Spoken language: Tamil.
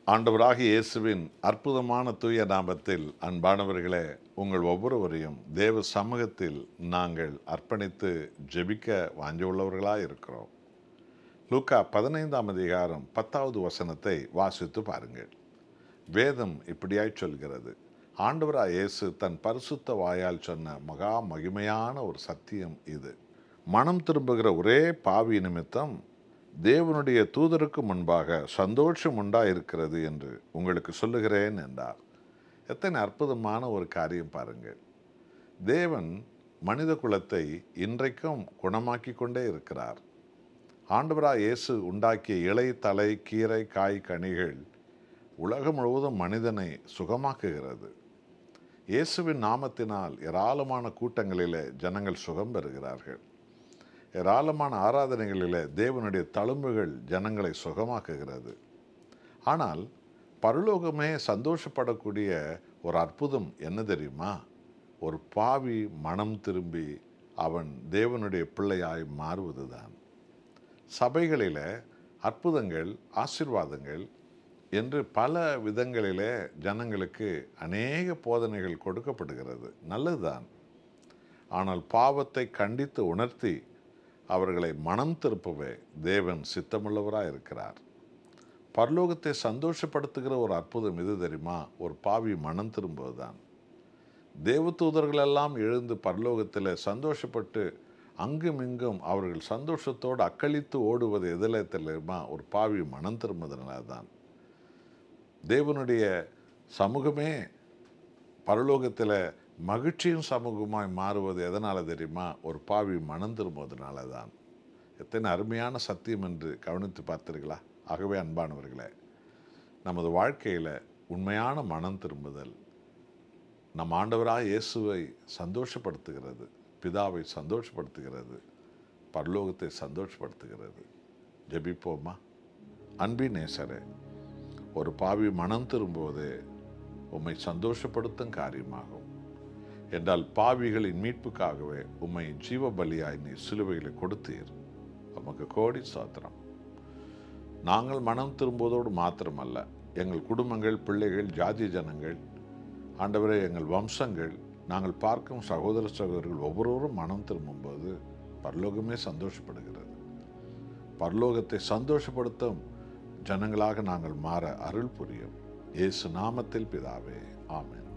ஆண்டவராகிய இயேசுவின் அற்புதமான தூய நாமத்தில் அன்பானவர்களே உங்கள் ஒவ்வொருவரையும் தேவ சமூகத்தில் நாங்கள் அர்ப்பணித்து ஜெபிக்க வாஞ்சியுள்ளவர்களாக இருக்கிறோம் லூக்கா பதினைந்தாம் அதிகாரம் பத்தாவது வசனத்தை வாசித்து பாருங்கள் வேதம் இப்படியாய் சொல்கிறது ஆண்டவராய் இயேசு தன் பரிசுத்த வாயால் சொன்ன மகா மகிமையான ஒரு சத்தியம் இது மனம் திரும்புகிற ஒரே பாவி நிமித்தம் தேவனுடைய தூதருக்கு முன்பாக சந்தோஷம் உண்டாயிருக்கிறது என்று உங்களுக்கு சொல்லுகிறேன் என்றார் எத்தனை அற்புதமான ஒரு காரியம் பாருங்கள் தேவன் மனித குலத்தை இன்றைக்கும் குணமாக்கி கொண்டே இருக்கிறார் ஆண்டவராய் இயேசு உண்டாக்கிய இலை தலை கீரை காய் கனிகள் உலகம் முழுவதும் மனிதனை சுகமாக்குகிறது இயேசுவின் நாமத்தினால் ஏராளமான கூட்டங்களிலே ஜனங்கள் சுகம் பெறுகிறார்கள் ஏராளமான ஆராதனைகளிலே தேவனுடைய தழும்புகள் ஜனங்களை சுகமாக்குகிறது ஆனால் பரலோகமே சந்தோஷப்படக்கூடிய ஒரு அற்புதம் என்ன தெரியுமா ஒரு பாவி மனம் திரும்பி அவன் தேவனுடைய பிள்ளையாய் மாறுவதுதான் சபைகளில் அற்புதங்கள் ஆசிர்வாதங்கள் என்று பல விதங்களிலே ஜனங்களுக்கு அநேக போதனைகள் கொடுக்கப்படுகிறது நல்லதுதான் ஆனால் பாவத்தை கண்டித்து உணர்த்தி அவர்களை மனம் திருப்பவே தேவன் சித்தமுள்ளவராக இருக்கிறார் பரலோகத்தை சந்தோஷப்படுத்துகிற ஒரு அற்புதம் இது தெரியுமா ஒரு பாவி மனம் திரும்புவதுதான் தேவதூதர்கள் எல்லாம் எழுந்து பரலோகத்தில் சந்தோஷப்பட்டு அங்கும் இங்கும் அவர்கள் சந்தோஷத்தோடு அக்களித்து ஓடுவது எதில் தெரியுமா ஒரு பாவி மனம் திரும்புவதனால தான் தேவனுடைய சமூகமே பரலோகத்தில் மகிழ்ச்சியும் சமூகமாய் மாறுவது எதனால் தெரியுமா ஒரு பாவி மனம் திரும்புவதனால தான் எத்தனை அருமையான சத்தியம் என்று கவனித்து பார்த்தீர்களா ஆகவே அன்பானவர்களே நமது வாழ்க்கையில் உண்மையான மனம் திரும்புதல் நம் ஆண்டவராக இயேசுவை சந்தோஷப்படுத்துகிறது பிதாவை சந்தோஷப்படுத்துகிறது பரலோகத்தை சந்தோஷப்படுத்துகிறது ஜெபிப்போமா அன்பின் நேசரே ஒரு பாவி மனம் திரும்புவதே உம்மை சந்தோஷப்படுத்தும் காரியமாகும் என்றால் பாவிகளின் மீட்புக்காகவே உம்மை ஜீவ பலியாய் நீ சிலுவைகளை கொடுத்தீர் உமக்கு கோடி சாத்திரம் நாங்கள் மனம் திரும்புவதோடு மாத்திரமல்ல எங்கள் குடும்பங்கள் பிள்ளைகள் ஜாதி ஜனங்கள் ஆண்டவரே எங்கள் வம்சங்கள் நாங்கள் பார்க்கும் சகோதர சகோதரர்கள் ஒவ்வொருவரும் மனம் திரும்பும்போது பரலோகமே சந்தோஷப்படுகிறது பரலோகத்தை சந்தோஷப்படுத்தும் ஜனங்களாக நாங்கள் மாற அருள் புரியும் இயேசு நாமத்தில் பிதாவே ஆமென்